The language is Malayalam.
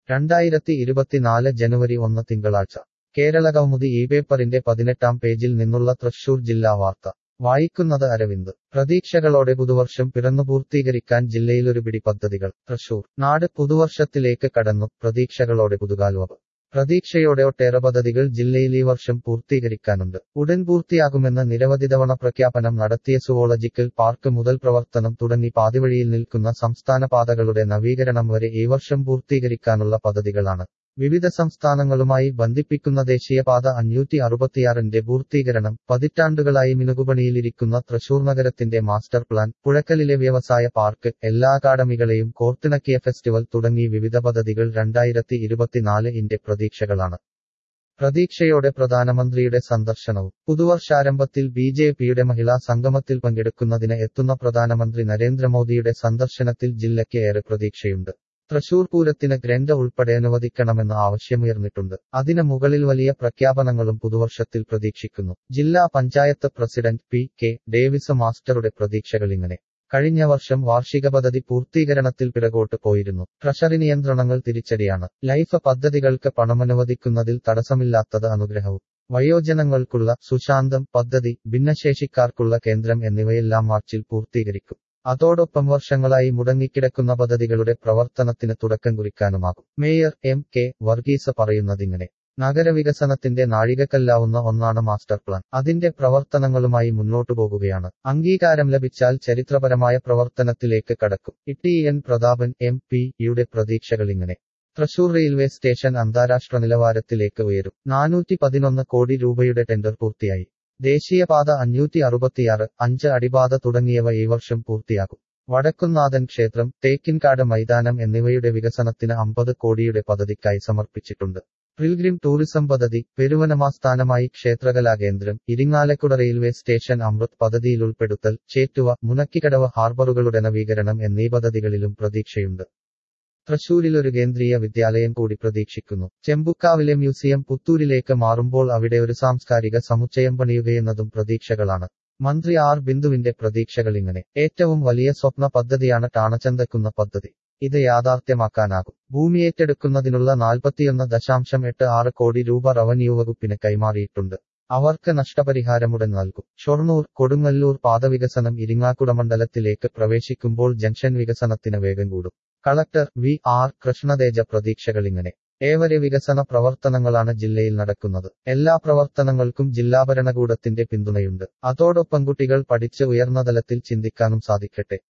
രണ്ടായിരത്തി ഇരുപത്തിനാല് ജനുവരി ഒന്ന് തിങ്കളാഴ്ച കേരളകൗമുദി ഈ പേപ്പറിന്റെ പതിനെട്ടാം പേജിൽ നിന്നുള്ള തൃശൂർ ജില്ലാ വാർത്ത വായിക്കുന്നത് അരവിന്ദ് പ്രതീക്ഷകളോടെ പുതുവർഷം പിറന്നു പൂർത്തീകരിക്കാൻ ജില്ലയിലൊരു പിടി പദ്ധതികൾ തൃശൂർ നാട് പുതുവർഷത്തിലേക്ക് കടന്നു പ്രതീക്ഷകളോടെ പുതുകാൽവവ് പ്രതീക്ഷയോടെ ഒട്ടേറെ പദ്ധതികൾ ജില്ലയിൽ ഈ വർഷം പൂർത്തീകരിക്കാനുണ്ട് ഉടൻ പൂർത്തിയാകുമെന്ന നിരവധി തവണ പ്രഖ്യാപനം നടത്തിയ സുവോളജിക്കൽ പാർക്ക് മുതൽ പ്രവർത്തനം തുടങ്ങി പാതിവഴിയിൽ നിൽക്കുന്ന സംസ്ഥാന പാതകളുടെ നവീകരണം വരെ ഈ വർഷം പൂർത്തീകരിക്കാനുള്ള പദ്ധതികളാണ് വിവിധ സംസ്ഥാനങ്ങളുമായി ബന്ധിപ്പിക്കുന്ന ദേശീയപാത അഞ്ഞൂറ്റി അറുപത്തിയാറിന്റെ പൂർത്തീകരണം പതിറ്റാണ്ടുകളായി മിനുകുപണിയിലിരിക്കുന്ന തൃശൂർ നഗരത്തിന്റെ മാസ്റ്റർ പ്ലാൻ പുഴക്കലിലെ വ്യവസായ പാർക്ക് എല്ലാ അക്കാഡമികളെയും കോർത്തിണക്കിയ ഫെസ്റ്റിവൽ തുടങ്ങി വിവിധ പദ്ധതികൾ രണ്ടായിരത്തി ഇരുപത്തിനാല് ഇന്റെ പ്രതീക്ഷകളാണ് പ്രതീക്ഷയോടെ പ്രധാനമന്ത്രിയുടെ സന്ദർശനവും പുതുവർഷാരംഭത്തിൽ ബി ജെ പിയുടെ മഹിളാ സംഗമത്തിൽ പങ്കെടുക്കുന്നതിന് എത്തുന്ന പ്രധാനമന്ത്രി നരേന്ദ്രമോദിയുടെ സന്ദർശനത്തിൽ ജില്ലയ്ക്ക് ഏറെ പ്രതീക്ഷയുണ്ട് തൃശൂർ പൂരത്തിന് ഗ്രന്ഥ ഉൾപ്പെടെ അനുവദിക്കണമെന്ന ആവശ്യമുയർന്നിട്ടുണ്ട് അതിന് മുകളിൽ വലിയ പ്രഖ്യാപനങ്ങളും പുതുവർഷത്തിൽ പ്രതീക്ഷിക്കുന്നു ജില്ലാ panchayat president P K Davis മാസ്റ്ററുടെ പ്രതീക്ഷകളിങ്ങനെ കഴിഞ്ഞ വർഷം വാർഷിക പദ്ധതി പൂർത്തീകരണത്തിൽ പിറകോട്ട് പോയിരുന്നു ട്രഷറി നിയന്ത്രണങ്ങൾ തിരിച്ചടിയാണ് ലൈഫ് പദ്ധതികൾക്ക് പണമനുവദിക്കുന്നതിൽ തടസ്സമില്ലാത്തത് അനുഗ്രഹവും വയോജനങ്ങൾക്കുള്ള സുശാന്തം പദ്ധതി ഭിന്നശേഷിക്കാർക്കുള്ള കേന്ദ്രം എന്നിവയെല്ലാം മാർച്ചിൽ പൂർത്തീകരിക്കും അതോടൊപ്പം വർഷങ്ങളായി മുടങ്ങിക്കിടക്കുന്ന പദ്ധതികളുടെ പ്രവർത്തനത്തിന് തുടക്കം കുറിക്കാനുമാകും മേയർ എം കെ വർഗീസ് പറയുന്നതിങ്ങനെ നഗരവികസനത്തിന്റെ നാഴികക്കല്ലാവുന്ന ഒന്നാണ് മാസ്റ്റർ പ്ലാൻ അതിന്റെ പ്രവർത്തനങ്ങളുമായി മുന്നോട്ടു പോകുകയാണ് അംഗീകാരം ലഭിച്ചാൽ ചരിത്രപരമായ പ്രവർത്തനത്തിലേക്ക് കടക്കും E N Prathapan M P യുടെ പ്രതീക്ഷകളിങ്ങനെ തൃശൂർ റെയിൽവേ സ്റ്റേഷൻ അന്താരാഷ്ട്ര നിലവാരത്തിലേക്ക് ഉയരും നാനൂറ്റി പതിനൊന്ന് കോടി രൂപയുടെ ടെൻഡർ പൂർത്തിയായി ദേശീയപാത അഞ്ഞൂറ്റി അറുപത്തിയാറ് അഞ്ച് അടിപാത തുടങ്ങിയവ ഈ വർഷം പൂർത്തിയാകും വടക്കുന്നാഥൻ ക്ഷേത്രം തേക്കിൻകാട് മൈതാനം എന്നിവയുടെ വികസനത്തിന് അമ്പത് കോടിയുടെ പദ്ധതിക്കായി സമർപ്പിച്ചിട്ടുണ്ട് പിൽഗ്രിം ടൂറിസം പദ്ധതി പെരുവനമാസ്ഥാനമായി ക്ഷേത്രകലാ കേന്ദ്രം ഇരിങ്ങാലക്കുട റെയിൽവേ സ്റ്റേഷൻ അമൃത് പദ്ധതിയിൽ ഉൾപ്പെടുത്തൽ ചേറ്റുവ മുനക്കിക്കടവ് ഹാർബറുകളുടെ നവീകരണം എന്നീ പദ്ധതികളിലും പ്രതീക്ഷയുണ്ട് തൃശൂരിൽ ഒരു കേന്ദ്രീയ വിദ്യാലയം കൂടി പ്രതീക്ഷിക്കുന്നു ചെമ്പുക്കാവിലെ മ്യൂസിയം പുത്തൂരിലേക്ക് മാറുമ്പോൾ അവിടെ ഒരു സാംസ്കാരിക സമുച്ചയം പണിയുകയെന്നതും പ്രതീക്ഷകളാണ് മന്ത്രി ആർ ബിന്ദുവിന്റെ പ്രതീക്ഷകളിങ്ങനെ ഏറ്റവും വലിയ സ്വപ്ന പദ്ധതിയാണ് ടാണച്ചന്തക്കുന്ന പദ്ധതി ഇത് യാഥാർത്ഥ്യമാക്കാനാകും ഭൂമി ഏറ്റെടുക്കുന്നതിനുള്ള നാൽപ്പത്തിയൊന്ന് ദശാംശം എട്ട് ആറ് കോടി രൂപ റവന്യൂ വകുപ്പിന് കൈമാറിയിട്ടുണ്ട് അവർക്ക് നഷ്ടപരിഹാരമുടൻ നൽകും ഷൊർണൂർ കൊടുങ്ങല്ലൂർ പാതവികസനം ഇരിങ്ങാക്കുട മണ്ഡലത്തിലേക്ക് പ്രവേശിക്കുമ്പോൾ ജംഗ്ഷൻ വികസനത്തിന് വേഗം കൂടും കളക്ടർ വി ആർ കൃഷ്ണതേജ പ്രതീക്ഷകളിങ്ങനെ ഏവരെ വികസന പ്രവർത്തനങ്ങളാണ് ജില്ലയിൽ നടക്കുന്നത് എല്ലാ പ്രവർത്തനങ്ങൾക്കും ജില്ലാ ഭരണകൂടത്തിന്റെ പിന്തുണയുണ്ട് അതോടൊപ്പം കുട്ടികൾ പഠിച്ച് ഉയർന്ന തലത്തിൽ ചിന്തിക്കാനും സാധിക്കട്ടെ